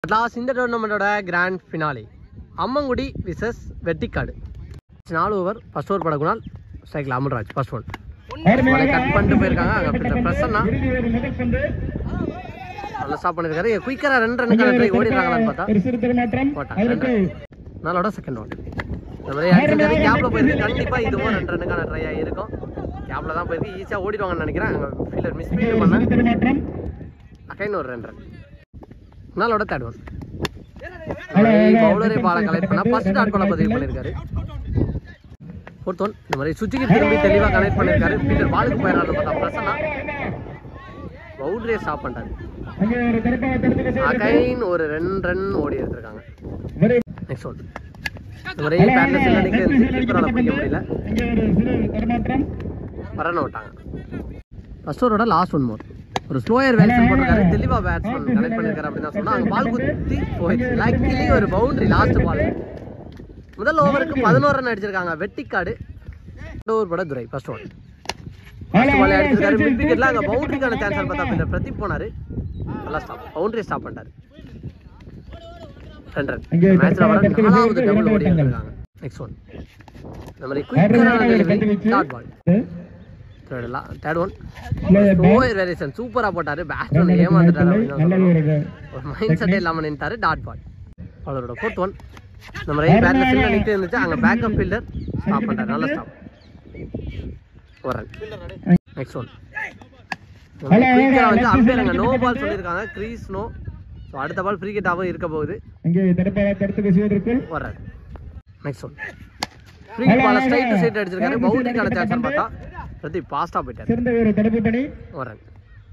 Last இந்த டோர்னமெண்ட்டோட grand finale Ammangudi versus Vettikkadu நாலு ஓவர் ஃபர்ஸ்ட் ஓவர் படகுனால் cycle Amalraj first one cut பண்ணிட்டு போயிருக்காங்க அங்கே பிரசன்னா நல்லா ஸ்டாப் பண்ணிருக்காரு குயிக்கரா ரெண்டு ரன்னுக்கான ட்ரை ஓடிடுறாங்களான்னு பார்த்தா போட்டாங்க ரெண்டு நாளோட செகண்ட் ஒன் இந்த மாதிரி அடிச்சிருக்காரு கேப்ல போயிருக்கு கண்டிப்பா இதுவும் ரெண்டு ரன்னுக்கான ட்ரை ஆகிருக்கும் கேப்ல தான் போயிருக்கு ஈஸியா ஓடிடுவாங்கன்னு நினைக்கிறேன் அங்கே ஃபீல்டர் மிஸ் ஃபீல்ட் பண்ண அகைன் ஒரு ரெண்டு ரன் நாளோட தேர்ட் ஒன் பவுலரே பாலை கலெக்ட் பண்ணா ஃபர்ஸ்ட் டாட் பால பதிவு பண்ணிருக்காரு ஃபோர்த் ஒன் இந்த மாதிரி சுஜிக்கு திரும்பி தெளிவா கனெக்ட் பண்ணிருக்காரு ஃபீல்டர் பாலுக்கு போயிடறாரு பார்த்தா பிரசன்னா பவுண்டரியை ஸ்டாப் பண்ணிட்டாரு அகைன் ஒரு ரெண்டு ரன் ஓடி எடுத்திருக்காங்க நெக்ஸ்ட் ஒன் இந்த மாதிரி பேட்ல சில நிக்க கீப்பரால பிடிக்க முடியல ரன் விட்டாங்க ஃபர்ஸ்ட் ஓவரோட லாஸ்ட் ஒன் மோர் ஒரு ஸ்லோயர் வேல்ஸ் போட்டிருக்காரு தெளிவா பேட்ஸ்மேன் கனெக்ட் பண்ணிருக்காரு அப்படின்னு தான் சொன்னா அங்க பால் குத்தி போயிடுச்சு லக்கிலி ஒரு பவுண்டரி லாஸ்ட் பால் முதல் ஓவருக்கு பதினோரு ரன் அடிச்சிருக்காங்க வெட்டிக்காடு ஓவர் பட Durai first one first ball அடிச்சிருக்காரு மிட் விக்கெட்ல அங்க பவுண்டரிக்கான சான்ஸ் பார்த்தா பின்னர் பிரதீப் போனாரு நல்லா ஸ்டாப் பவுண்டரி ஸ்டாப் பண்ணிட்டாரு ரெண்டு ரன் மேட்ச்ல வர நாலாவது டபுள் ஓடி இருக்காங்க நெக்ஸ்ட் ஒன் இந்த மாதிரி குயிக்கான delivery dot ball third one over variation சூப்பரா போட்டாரு பேட்ஸ்மேன் ஏமாந்துட்டாரு அப்படின்னு தான் சொல்லணும். ஒரு மைண்ட் செட்டே இல்லாம நின்ட்டாரு டாட் பால் அவரோட ஃபோர்த் ஒன் இந்த மாதிரி பேட்ல ஃபீல்ட நிட்டு இருந்துச்சு அங்க பேக்கப் ஃபீல்டர் ஸ்டாப் பண்ணிட்டாரு நல்ல ஸ்டாப் ஒரு ரன் நெக்ஸ்ட் ஒன் குயிக்கரா வந்து அம்பேர் அங்க நோ பால் சொல்லியிருக்காங்க க்ரீஸ் நோ ஸோ அடுத்த பால் ஃப்ரீ கிட்டாகவும் இருக்க போகுது ஒரு run next one free ball straight side அடிச்சிருக்காரு பவுண்டரிக்கான சான்ஸ் பார்த்தா பிரதீப் பாஸ்டா போயிட்டாரு ஒரு ரன்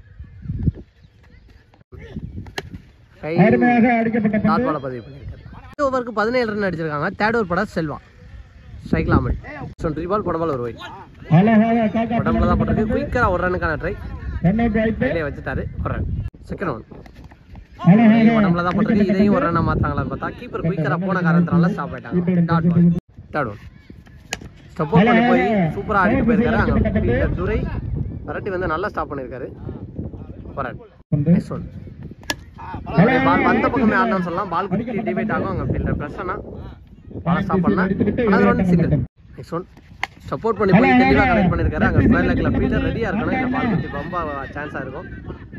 டாட் பால பதிவு பண்ணியிருக்காரு ஓவருக்கு பதினேழு ரன் அடிச்சிருக்காங்க தேர்ட் ஓவர் பட செல்வா ஸ்ட்ரைக் லாமல் ஸோ த்ரீ பால் போட பால் ஒரு ஒயிட் உடம்புல தான் போட்டிருக்கு குயிக்கரா ஒரு ரனுக்கான ட்ரை வெளியே வச்சுட்டாரு ஒரு ரன் செகண்ட் ஒன் உடம்புல தான் போட்டிருக்கு இதையும் ஒரு ரன்னா மாத்தாங்களான்னு பார்த்தா கீப்பர் குயிக்கரா போன காரணத்தினால ஸ்டாப் ஆயிட்டாங்க dot ball third one support பண்ணி போய் சூப்பரா ஆடிட்டு போயிருக்காரு அங்க fielder துரை விரட்டி வந்து நல்லா ஸ்டாப் பண்ணிருக்காரு ஒரு ரன் நெக்ஸ்ட் ஒன் பால் வந்த பக்கமே ஆடணும்னு சொல்லலாம் பால் குத்தி டிவைட் ஆகும் அங்க ஃபீல்டர் பிரஸ் ஆனா பால் ஸ்டாப் பண்ணா another one single next one support பண்ணி போய் தெளிவா கனெக்ட் பண்ணிருக்காரு அங்க ஸ்கொயர் லெக்ல ஃபீல்டர் ரெடியா இருக்கணும் இந்த பால் குத்தி ரொம்ப சான்ஸா இருக்கும்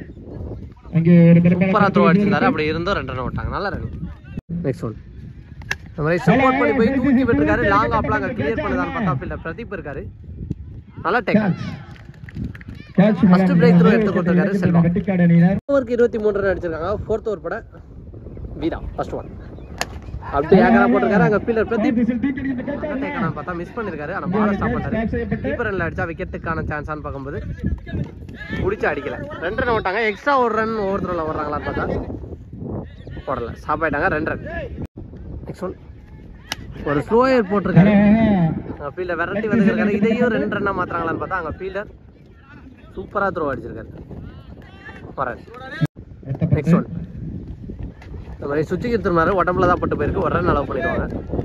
சூப்பரா த்ரோ அடிச்சிருந்தாரு அப்படி இருந்தும் ரெண்டு ரன் விட்டாங்க நல்ல ரன் நெக்ஸ்ட் ஒன் இந்த மாதிரி சப்போர்ட் பண்ணி போய் தூக்கி விட்டுருக்காரு லாங் ஆப்லாம் அங்க கிளியர் பண்ணதான்னு பார்த்தா ஃபீல்டர் பிரதீப் இருக்காரு நல்லா டேக் ஃபர்ஸ்ட் பிரேக் த்ரோ எடுத்து கொடுத்துருக்காரு செல்வா ஓவருக்கு இருபத்தி மூணு ரன் அடிச்சிருக்காங்க ஃபோர்த் ஓவர் பட வீரா ஃபர்ஸ்ட் ஒன் அப்படி ஏக்கரா போட்டிருக்காரு அங்க ஃபீல்டர் பிரதீப் டேக்கனா பார்த்தா மிஸ் பண்ணிருக்காரு ஆனா பால ஸ்டாப் பண்ணாரு கீப்பர் ரன்ல அடிச்சா விக்கெட்டுக்கான சான்ஸான்னு பார்க்கும்போது பிடிச்சி அடிக்கல ரெண்டு ரன் விட்டாங்க எக்ஸ்ட்ரா ஒரு ரன் ஓவர் த்ரோல வர்றாங்களான்னு பார்த்தா போடல ஸ்டாப் ஆயிட்டாங்க ரெண்டு ரன் நெக்ஸ்ட் ஒன் ஒரு ஸ்லோயர் போட்டிருக்காரு அங்க ஃபீல்டர் விரட்டி வந்துருக்காரு இதையும் ரெண்டு ரன்னா மாத்துறாங்களான்னு பார்த்தா அங்க ஃபீல்டர் சூப்பரா த்ரோ அடிச்சிருக்காரு வரேன் நெக்ஸ்ட் ஒன் இந்த மாதிரி சுவிட்சுக்கு திரும்பினாரு உடம்புல தான் பட்டு போயிருக்கு ஒரு ரன் அளவு பண்ணிடுவாங்க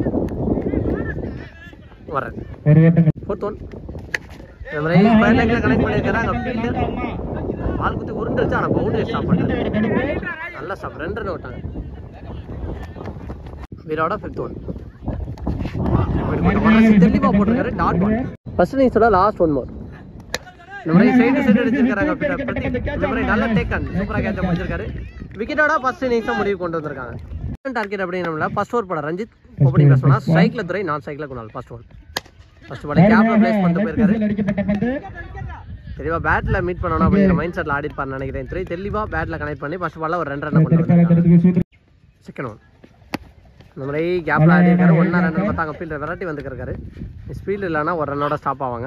வரேன் ஃபோர்த் ஒன் இந்த மாதிரி ஸ்கொயர் லைன்ல கனெக்ட் பண்ணியிருக்காரு அங்கே ஃபீல்டர் பால் குத்தி உருண்டுருச்சு ஆனால் பவுண்டரி ஸ்டாப் பண்ணுறாரு நல்லா ஸ்டாப் ரெண்டு ரன் விட்டாங்க வீரோட ஃபிஃப்த் ஒன் தெளிவாக போட்டிருக்காரு டாட் ஒன் ஃபர்ஸ்ட் இன்னிங்ஸோட லாஸ்ட் ஒன் மோர் இந்த மாதிரி சைடு சைடு அடிச்சிருக்காங்க பிரதீப் இந்த மாதிரி நல்ல டேக்கன் சூப்பரா கேட்ச முடிச்சிருக்காரு விக்கெட்டோட ஃபர்ஸ்ட் இன்னிங்ஸ் முடிவு கொண்டு வந்திருக்காங்க டார்கெட் அப்படின்னா ஃபர்ஸ்ட் ஓவர் படம் ரஞ்சித் ஓப்பனிங் பேஸ் பண்ணா ஸ்ட்ரைக்ல துறை நான் ஸ்ட்ரைக்ல Kunal first over first ball கேப்ல பிளேஸ் பண்ணிட்டு போயிருக்காரு தெளிவா பேட்ல மீட் பண்ணணும் அப்படிங்கிற மைண்ட் செட்ல ஆடி இருப்பாரு நினைக்கிறேன் துறை தெளிவா பேட்ல கனெக்ட் பண்ணி ஃபர்ஸ்ட் பால்ல ஒரு ரெண்டு ரன் கொண்டு வந்திருக்காங்க செகண்ட் ஒன் இந்த மாதிரி கேப்ல ஆடி இருக்காரு ஒன்னா ரன் பார்த்தா அங்கே ஃபீல்டர் விரட்டி வந்துருக்காரு ஸ்பீட் இல்லைன்னா ஒரு ரன்னோட ஸ்டாப் ஆவாங்க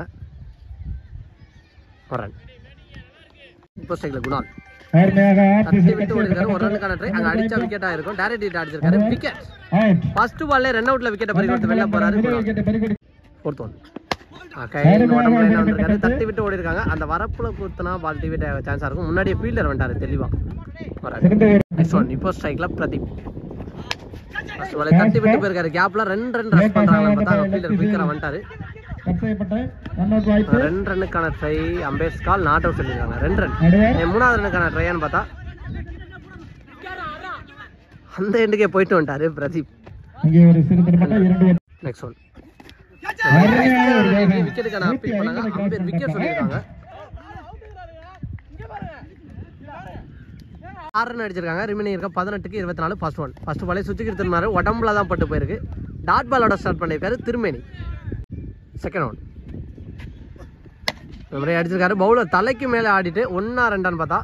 ஒரு ரன் இப்போ ஸ்ட்ரைக்ல குணால் தட்டி விட்டு ஓடிருக்காரு ஒரு ரன்னுக்கான ட்ரை அங்க அடிச்சா விக்கெட்டா இருக்கும் டைரக்ட் ஹிட் அடிச்சிருக்காரு விக்கெட் ஃபர்ஸ்ட் பால்ல ரன் அவுட்ல விக்கெட்டை பறி கொடுத்து வெளில போறாரு ஃபோர்த் ஒன் கையில் உடம்புல என்ன வந்திருக்காரு தட்டி விட்டு ஓடி இருக்காங்க அந்த வரப்புல குத்துனா பால் டிவிட் சான்ஸா இருக்கும் முன்னாடியே ஃபீல்டர் வந்துட்டாரு தெளிவா நெக்ஸ்ட் ஒன் இப்போ ஸ்ட்ரைக்ல பிரதீப் ஃபர்ஸ்ட் பால் தட்டி விட்டு போயிருக்காரு கேப்ல ரெண்டு ரன் ரஷ் பண்றாங்கன்னு பார்த்தா அங்க ஃபீல்டர் குயிக்கரா வந்துட்டாரு ரெண்டு ரன்னுக்கான try umpires call not out சொல்லியிருக்காங்க ரெண்டு ரன் மூணாவது ரன்னுக்கான ட்ரையான்னு பார்த்தா அந்த எண்டுக்கே போயிட்டு வந்துட்டாரு பிரதீப் இங்கே ஒரு சிறு தடுமாட்டம் இரண்டு நெக்ஸ்ட் ஒன் அருமையான ஒரு வேகம். விக்கெட்டுக்கான அப்பீல் பண்ணாங்க அம்பேர் விக்கெட் சொல்லியிருக்காங்க ஆறு ரன் அடிச்சிருக்காங்க ரிமைனிங் இருக்க பதினெட்டுக்கு இருபத்தி நாலு ஃபர்ஸ்ட் ஒன் ஃபர்ஸ்ட் பாலே சுத்திக்கிட்டு திரும்பினாரு உடம்புல தான் பட்டு போயிருக்கு டாட் பாலோட ஸ்டார்ட் பண்ணியிருக்காரு திருமேனி செகண்ட் ஒன் இந்த மாதிரி அடிச்சிருக்காரு பவுலர் தலைக்கு மேலே ஆடிட்டு ஒன்றா ரெண்டான்னு பார்த்தா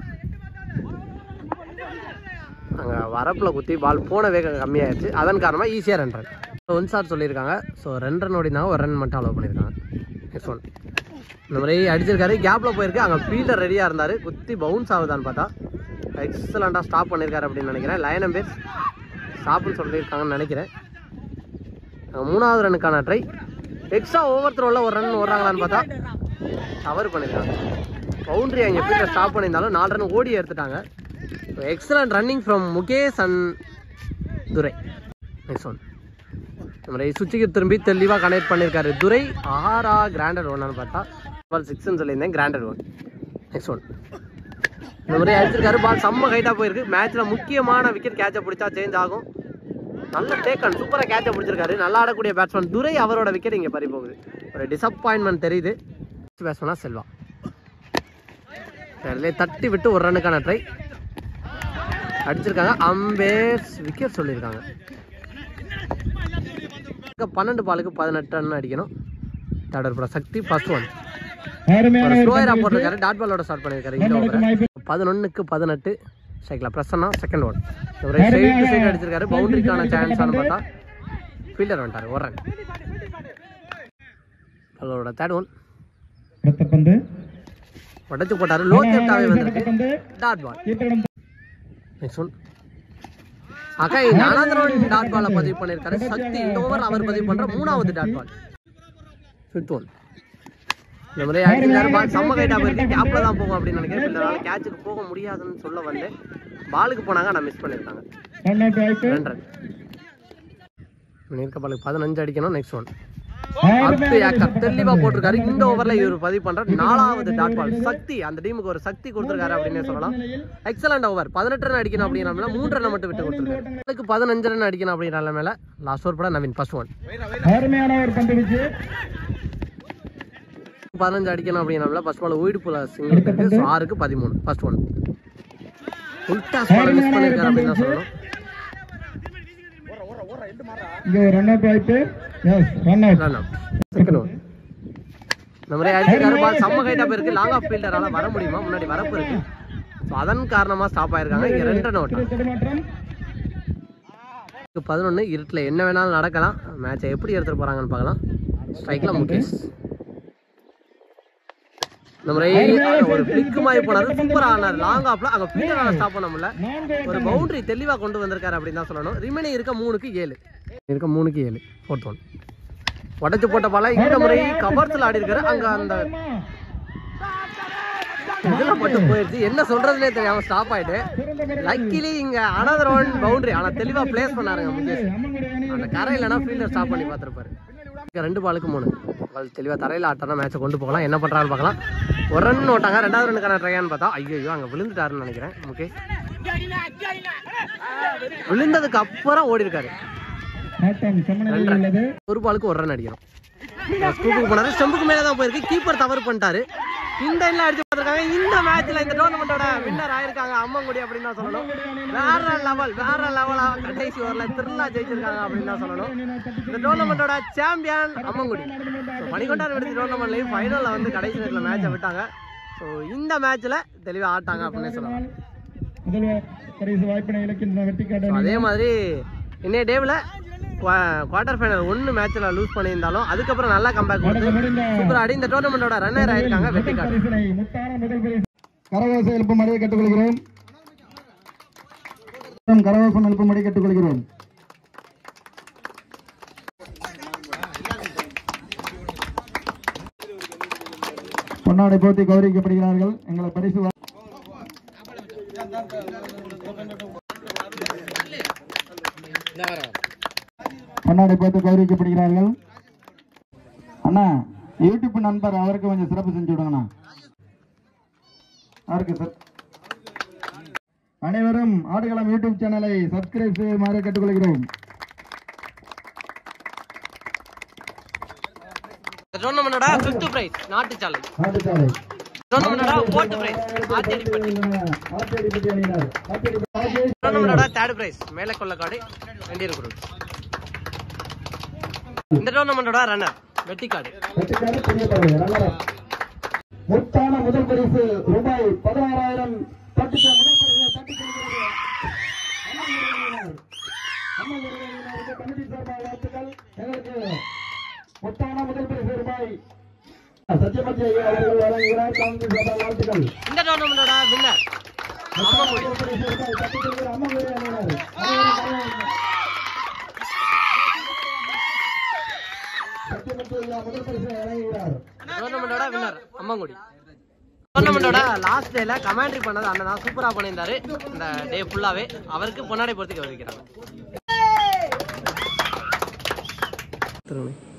அங்கே வரப்பில் குத்தி பால் போன வேகம் கம்மியாயிருச்சு அதன் காரணமாக ஈஸியாக ரன் ரன் ஒன் சார் சொல்லியிருக்காங்க ஸோ ரெண்டு ரன் ஓடினாங்க ஒரு ரன் மட்டும் அலோவ் பண்ணியிருக்காங்க நெக்ஸ்ட் ஒன் இந்த மாதிரி அடிச்சிருக்காரு கேப்பில் போயிருக்கு அங்கே ஃபீல்டர் ரெடியாக இருந்தார் குத்தி பவுன்ஸ் ஆகுதான்னு பார்த்தா எக்ஸலண்ட்டாக ஸ்டாப் பண்ணியிருக்காரு அப்படின்னு நினைக்கிறேன் லயனம் பேர் ஸ்டாப்னு சொல்லியிருக்காங்கன்னு நினைக்கிறேன் அங்க மூணாவது ரன்னுக்கான ட்ரை எக்ஸ்ட்ரா ஓவர் த்ரோவில் ஒரு ரன் ஓடுறாங்களான்னு பார்த்தா கவர் பண்ணியிருக்காங்க பவுண்ட்ரி அங்கே ஃபீல்டர் ஸ்டாப் பண்ணியிருந்தாலும் நாலு ரன் ஓடி எடுத்துட்டாங்க excellent running from Mukesh and Durai next one நம்ம சுவிட்சுக்கு திரும்பி தெளிவாக கனெக்ட் பண்ணியிருக்காரு துரை ஆறா கிராண்டட் ஒன்னு பார்த்தா பால் சிக்ஸ்னு சொல்லியிருந்தேன் கிராண்டட் ஒன் நெக்ஸ்ட் ஒன் இந்த மாதிரி அடிச்சிருக்காரு பால் செம்ம ஹைட்டாக போயிருக்கு மேட்ச்சில் முக்கியமான விக்கெட் கேட்சை பிடிச்சா சேஞ்ச் ஆகும் நல்ல டேக்கன் சூப்பராக கேட்சை பிடிச்சிருக்காரு நல்லா ஆடக்கூடிய பேட்ஸ்மேன் துரை அவரோட விக்கெட் இங்கே பறி போகுது ஒரு டிசப்பாயின்மெண்ட் தெரியுது பேட்ஸ்மேனா செல்வா அதிலே தட்டி விட்டு ஒரு ரன்னுக்கான ட்ரை அடிச்சிருக்காங்க அம்பேர்ஸ் விக்கெட் சொல்லியிருக்காங்க பன்னெண்டு பாலுக்கு பதினெட்டு ரன் அடிக்கணும் third over Sakthi first one அருமையான ஒரு ஒரு ஸ்லோயரா பந்து போட்டிருக்காரு டாட் பாலோட ஸ்டார்ட் பண்ணியிருக்காரு இந்த பந்தலுக்கு ஓவர் வாய்ப்பு. பதினொன்னுக்கு பதினெட்டு சைக்கிள் பிரசன்னா செகண்ட் ஒன் ஒரு சைடு சைடு அடிச்சிருக்காரு பவுண்டரிக்கான சான்ஸ் பார்த்தா ஃபீல்டர் வந்துட்டாரு ஒரு ரன் அவரோட தேர்ட் ஒன் அடுத்த பந்து உடச்சு போட்டாரு லோ கேப்டாவே அடுத்த வந்திருக்கு பந்து டாட் பால் ஈர்த்தடம் நெக்ஸ்ட் ஒன் அக்கா இங்க அனந்தரன் டாட் பால பதிவு பண்ணியிருக்காரு சக்தி இந்த ஓவர் அவர் பதிவு பண்ற மூணாவது டாட் பால் ஃபிஃப்த் ஒன் இந்த மாதிரி அடிச்சிருக்காரு பால் செம்ம கைட்டா போயிருக்கு கேப்ல தான் போகும் அப்படின்னு நினைக்கிறேன் பின்னால கேட்சுக்கு போக முடியாதுன்னு சொல்ல வந்தேன் பாலுக்கு போனாங்க நான் மிஸ் பண்ணியிருக்காங்க ரன் அவுட் வாய்ப்பு ரெண்டு ரன் இருக்க பாலுக்கு பதினஞ்சு அடிக்கணும் நெக்ஸ்ட் ஒன் அருமையான அத்து ஏக்கர் தெளிவா போட்டிருக்காரு இந்த ஓவர்ல இவர் பதிவு பண்ற நாலாவது டாட் பால் சக்தி அந்த டீமுக்கு ஒரு சக்தி கொடுத்திருக்காரு அப்படின்னு சொல்லலாம் எக்ஸலண்ட் ஓவர் பதினெட்டு ரன் அடிக்கணும் அப்படிங்கிற மூன்று ரன் மட்டும் விட்டு கொடுத்துருக்காரு அதுக்கு பதினஞ்சு ரன் அடிக்கணும் அப்படிங்கிற மேல லாஸ்ட் ஓவர் பட நவீன் ஃபர்ஸ்ட் ஒன் அருமையான ஒரு பந்து வீச்சு பதினஞ்சு அடிக்கணும் அப்படிங்கிற ஃபர்ஸ்ட் பால் ஒயிட் புல சிங்கிள் இருக்கு ஸோ ஆறுக்கு பதிமூணு ஃபர்ஸ்ட் ஒன் உல்டா ஸ்பால் மிஸ் பண்ணிருக்காரு அப்படின்னு தான் சொல்லணும் இங்க ஒரு ரன் அவுட் வாய்ப்பு yes run out run out second one இந்த மாதிரி அடிச்சிருக்காரு பால் செம்ம ஹைட்டா போயிருக்கு லாங் ஆஃப் ஃபீல்டரால வர முடியுமா முன்னாடி வரப்பு இருக்கு ஸோ அதன் காரணமா ஸ்டாப் ஆயிருக்காங்க இங்க ரெண்டு ரன் அவுட் தடுமாற்றம் பதினொன்று இருட்டில் என்ன வேணாலும் நடக்கலாம் மேட்சை எப்படி எடுத்துட்டு போறாங்கன்னு பார்க்கலாம் ஸ்ட்ரைக்கில் முகேஷ் இந்த மாதிரி ஒரு பிளிக்கு மாதிரி போனாரு சூப்பரா ஆனார் லாங் ஆப்ல அங்க ஃபீல்டரால ஸ்டாப் பண்ண முடியல நான்கு ஒரு பவுண்டரி தெளிவா கொண்டு வந்திருக்காரு அப்படின்னு தான் சொல்லணும் ரிமைனிங் இருக்க மூணுக்கு ஏழு இருக்க மூணுக்கு ஏழு ஃபோர்த் ஒன் உடச்சு போட்ட பால இந்த முறை கவர்ஸ்ல ஆடி இருக்காரு அங்க அந்த இதுல மட்டும் போயிருச்சு என்ன சொல்றதுனே தெரியாம ஸ்டாப் ஆயிட்டு லக்கிலி இங்க அனதர் ஒன் பவுண்டரி ஆனா தெளிவா பிளேஸ் பண்ணாருங்க முகேஷ் அம்மங்குடி அணி அந்த கரை இல்லைன்னா ஃபீல்டர் ஸ்டாப் பண்ணி பார்த்துருப்பாரு இங்க ரெண்டு பாலுக்கு மூணு பால் தெளிவா தரையில ஆட்டனா மேட்சை கொண்டு போகலாம் என்ன பண்றாருன்னு பார்க்கலாம் ஒரு ரன் ஓட்டாங்க ரெண்டாவது ரன்னுக்கான ட்ரையான்னு பார்த்தா ஐயோ அங்க விழுந்துட்டாருன்னு நினைக்கிறேன் முகேஷ் விழுந்ததுக்கு அப்புறம் ஓடி இருக்காரு ஆட்டம் சமநிலையில் உள்ளது ஒரு பாலுக்கு ஒரு ரன் அடிக்கணும் ஸ்கூப்புக்கு போனாரு ஸ்டெம்புக்கு மேலே தான் போயிருக்கு கீப்பர் தவறு பண்ணிட்டாரு இந்த எல்லாம் அடிச்சு பார்த்துருக்காங்க இந்த மேட்ச்ல இந்த டோர்னமெண்டோட வின்னர் ஆயிருக்காங்க அம்மங்குடி அப்படின்னு தான் சொல்லணும் வேற லெவல் வேற லெவலா கடைசி ஓவர்ல திருவிழா ஜெயிச்சிருக்காங்க அப்படின்னு தான் சொல்லணும் இந்த டோர்னமெண்டோட சாம்பியன் அம்மங்குடி ஸோ மணிக்கொண்டார் விடுதி டோர்னமெண்ட்லையும் ஃபைனலில் வந்து கடைசி நேரத்தில் மேட்சை விட்டாங்க ஸோ இந்த மேட்ச்ல தெளிவாக ஆட்டாங்க அப்படின்னு சொல்லலாம் முதல்வர் பரிசு வாய்ப்பினை இலக்கின்ற வெற்றி So, காட்ட அதே மாதிரி இன்னைய டேவில் குவார்டர் ஃபைனல் ஒன்று மேட்ச்சில் லூஸ் பண்ணியிருந்தாலும் அதுக்கப்புறம் நல்லா கம்பேக் கொடுத்து முடிந்த சூப்பர் ஆடி இந்த டோர்னமெண்டோட ரன்னர் ஆயிருக்காங்க வெற்றி கார்டு பரிசினை முத்தான முதல் பரிசு கரகோசம் எழுப்பும்படியை கேட்டுக்கொள்கிறோம் கரகோசம் எழுப்பும்படி கேட்டுக்கொள்கிறோம் பொன்னாடை போத்தி கௌரவிக்கப்படுகிறார்கள் எங்களை பரிசு வா- பொன்னாடை போத்து கௌரவிக்கப்படுகிறார்கள் அண்ணா யூடியூப் நண்பர் அவருக்கு கொஞ்சம் சிறப்பு செஞ்சு விடுங்கண்ணா அவருக்கு சார் அனைவரும் ஆடுகளம் யூடியூப் சேனலை சப்ஸ்கிரைப் செய்யுமாறு கேட்டுக்கொள்கிறோம் டோர்னமெண்டோட ஃபிஃப்த் பிரைஸ் நாட்டுச்சாலை நாட்டுச்சாலை டோர்னமெண்டோட ஃபோர்த் பிரைஸ் ஆச்சேரிப்பட்டி ஆச்சேரிப்பட்டி அணியினர் ஆச்சேரிப்பட்டி டோர்னமெண்டோட தேர்ட் பிரைஸ் மேலே கொள்ளக்காடு இந்தியன் குரூப் இந்த டோர்னமெண்டோட ரன்னர் வெட்டிக்காடு வெற்றிக்காடு பெரிய பறவை ரன்னரப். முத்தான முதல் பரிசு ரூபாய் பதினாறாயிரம் தட்டிக்க முதல் பரிசு தட்டிக் கொள்கிறது. அம்மா உறவினர், அம்மா உறவினருக்கு கமிட்டி சார்பாக வாழ்த்துக்கள் எங்களுக்கு முத்தான முதல் பரிசு ரூபாய் சத்யமதி ஐயா அவர்கள் வழங்குகிறார் கமிட்டி சார்பாக வாழ்த்துக்கள் இந்த டோர்னமெண்டோட வின்னர் அம்மங்குடி முதல் பரிசு ரூபாய் தட்டிக் கொள்கிற அம்மா உறவினர் அனைவரும் வரவேற்கிறோம். சத்யமதி ஐயா முதல் பரிசு வழங்குகிறார் டோர்னமெண்டோட வின்னர் அம்மங்குடி டோர்னமெண்டோட லாஸ்ட் டேல கமாண்ட்ரி பண்ணது அண்ணன் தான் சூப்பரா பண்ணியிருந்தாரு இந்த டே ஃபுல்லாவே அவருக்கு பொன்னாடை பொறுத்துக்க வைக்கிறாங்க